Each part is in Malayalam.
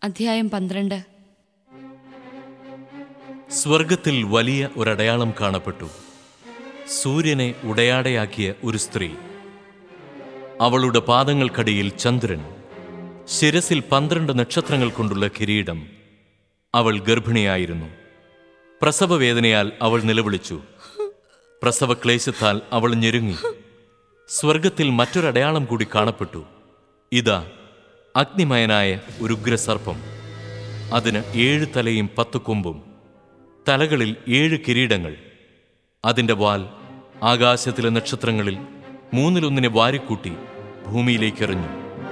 അധ്യായം പന്ത്രണ്ട് സ്വർഗത്തിൽ വലിയ ഒരടയാളം കാണപ്പെട്ടു സൂര്യനെ ഉടയാടയാക്കിയ ഒരു സ്ത്രീ അവളുടെ പാദങ്ങൾക്കടിയിൽ ചന്ദ്രൻ ശിരസിൽ പന്ത്രണ്ട് നക്ഷത്രങ്ങൾ കൊണ്ടുള്ള കിരീടം അവൾ ഗർഭിണിയായിരുന്നു പ്രസവവേദനയാൽ അവൾ നിലവിളിച്ചു പ്രസവക്ലേശത്താൽ അവൾ ഞെരുങ്ങി സ്വർഗത്തിൽ മറ്റൊരടയാളം കൂടി കാണപ്പെട്ടു ഇതാ അഗ്നിമയനായ ഒരു ഉഗ്രസർപ്പം അതിന് ഏഴ് തലയും പത്ത് കൊമ്പും തലകളിൽ ഏഴ് കിരീടങ്ങൾ അതിൻ്റെ വാൽ ആകാശത്തിലെ നക്ഷത്രങ്ങളിൽ മൂന്നിലൊന്നിനെ വാരിക്കൂട്ടി ഭൂമിയിലേക്ക് എറിഞ്ഞു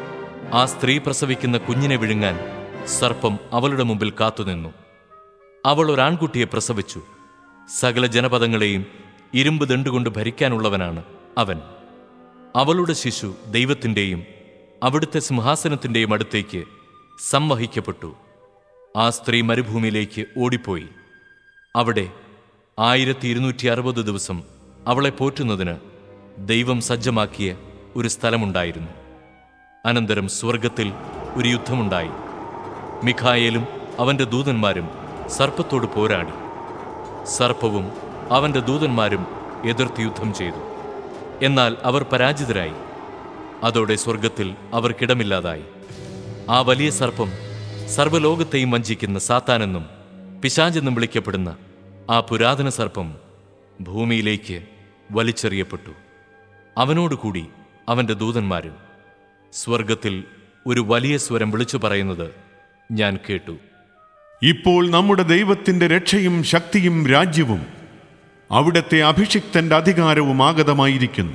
ആ സ്ത്രീ പ്രസവിക്കുന്ന കുഞ്ഞിനെ വിഴുങ്ങാൻ സർപ്പം അവളുടെ മുമ്പിൽ കാത്തുനിന്നു അവൾ ഒരാൺകുട്ടിയെ പ്രസവിച്ചു സകല ജനപദങ്ങളെയും ഇരുമ്പ് ദണ്ടുകൊണ്ട് ഭരിക്കാനുള്ളവനാണ് അവൻ അവളുടെ ശിശു ദൈവത്തിൻ്റെയും അവിടുത്തെ സിംഹാസനത്തിൻ്റെയും അടുത്തേക്ക് സംവഹിക്കപ്പെട്ടു ആ സ്ത്രീ മരുഭൂമിയിലേക്ക് ഓടിപ്പോയി അവിടെ ആയിരത്തി ഇരുന്നൂറ്റി അറുപത് ദിവസം അവളെ പോറ്റുന്നതിന് ദൈവം സജ്ജമാക്കിയ ഒരു സ്ഥലമുണ്ടായിരുന്നു അനന്തരം സ്വർഗത്തിൽ ഒരു യുദ്ധമുണ്ടായി മിഖായേലും അവന്റെ ദൂതന്മാരും സർപ്പത്തോട് പോരാടി സർപ്പവും അവന്റെ ദൂതന്മാരും എതിർത്ത് യുദ്ധം ചെയ്തു എന്നാൽ അവർ പരാജിതരായി അതോടെ സ്വർഗത്തിൽ അവർക്കിടമില്ലാതായി ആ വലിയ സർപ്പം സർവ്വലോകത്തെയും വഞ്ചിക്കുന്ന സാത്താനെന്നും പിശാചെന്നും വിളിക്കപ്പെടുന്ന ആ പുരാതന സർപ്പം ഭൂമിയിലേക്ക് വലിച്ചെറിയപ്പെട്ടു അവനോടുകൂടി അവന്റെ ദൂതന്മാരും സ്വർഗത്തിൽ ഒരു വലിയ സ്വരം വിളിച്ചു പറയുന്നത് ഞാൻ കേട്ടു ഇപ്പോൾ നമ്മുടെ ദൈവത്തിന്റെ രക്ഷയും ശക്തിയും രാജ്യവും അവിടുത്തെ അഭിഷിക്തന്റെ അധികാരവും ആഗതമായിരിക്കുന്നു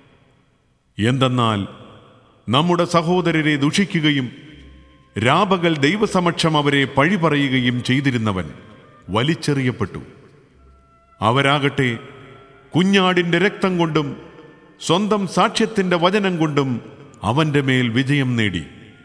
എന്തെന്നാൽ നമ്മുടെ സഹോദരരെ ദുഷിക്കുകയും രാപകൽ ദൈവസമക്ഷം അവരെ പഴി പറയുകയും ചെയ്തിരുന്നവൻ വലിച്ചെറിയപ്പെട്ടു അവരാകട്ടെ കുഞ്ഞാടിന്റെ രക്തം കൊണ്ടും സ്വന്തം സാക്ഷ്യത്തിന്റെ വചനം കൊണ്ടും അവന്റെ മേൽ വിജയം നേടി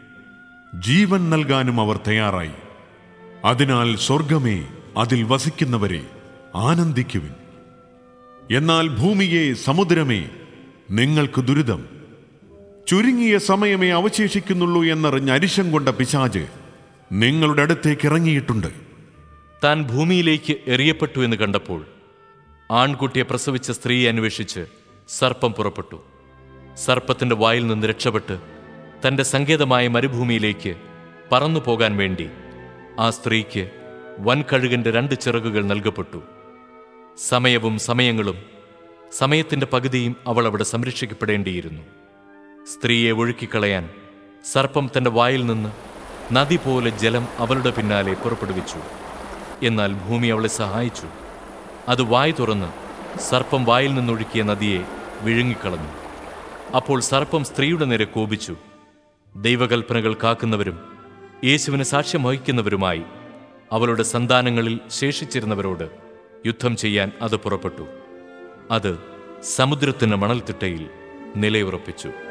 ജീവൻ നൽകാനും അവർ തയ്യാറായി അതിനാൽ സ്വർഗമേ അതിൽ വസിക്കുന്നവരെ ആനന്ദിക്കുവിൻ എന്നാൽ ഭൂമിയെ സമുദ്രമേ നിങ്ങൾക്ക് ദുരിതം ചുരുങ്ങിയ സമയമേ അവശേഷിക്കുന്നുള്ളൂ എന്നറിഞ്ഞ് അരിശം കൊണ്ട പിശാജ് നിങ്ങളുടെ അടുത്തേക്ക് ഇറങ്ങിയിട്ടുണ്ട് താൻ ഭൂമിയിലേക്ക് എറിയപ്പെട്ടു എന്ന് കണ്ടപ്പോൾ ആൺകുട്ടിയെ പ്രസവിച്ച സ്ത്രീയെ അന്വേഷിച്ച് സർപ്പം പുറപ്പെട്ടു സർപ്പത്തിന്റെ വായിൽ നിന്ന് രക്ഷപ്പെട്ട് തന്റെ സങ്കേതമായ മരുഭൂമിയിലേക്ക് പറന്നു പോകാൻ വേണ്ടി ആ സ്ത്രീക്ക് വൻകഴുകന്റെ രണ്ട് ചിറകുകൾ നൽകപ്പെട്ടു സമയവും സമയങ്ങളും സമയത്തിന്റെ പകുതിയും അവൾ അവിടെ സംരക്ഷിക്കപ്പെടേണ്ടിയിരുന്നു സ്ത്രീയെ ഒഴുക്കിക്കളയാൻ സർപ്പം തന്റെ വായിൽ നിന്ന് നദി പോലെ ജലം അവളുടെ പിന്നാലെ പുറപ്പെടുവിച്ചു എന്നാൽ ഭൂമി അവളെ സഹായിച്ചു അത് വായ് തുറന്ന് സർപ്പം വായിൽ നിന്നൊഴുക്കിയ നദിയെ വിഴുങ്ങിക്കളഞ്ഞു അപ്പോൾ സർപ്പം സ്ത്രീയുടെ നേരെ കോപിച്ചു ദൈവകൽപ്പനകൾ കാക്കുന്നവരും യേശുവിന് സാക്ഷ്യം വഹിക്കുന്നവരുമായി അവളുടെ സന്താനങ്ങളിൽ ശേഷിച്ചിരുന്നവരോട് യുദ്ധം ചെയ്യാൻ അത് പുറപ്പെട്ടു അത് സമുദ്രത്തിന് മണൽത്തിട്ടയിൽ നിലയുറപ്പിച്ചു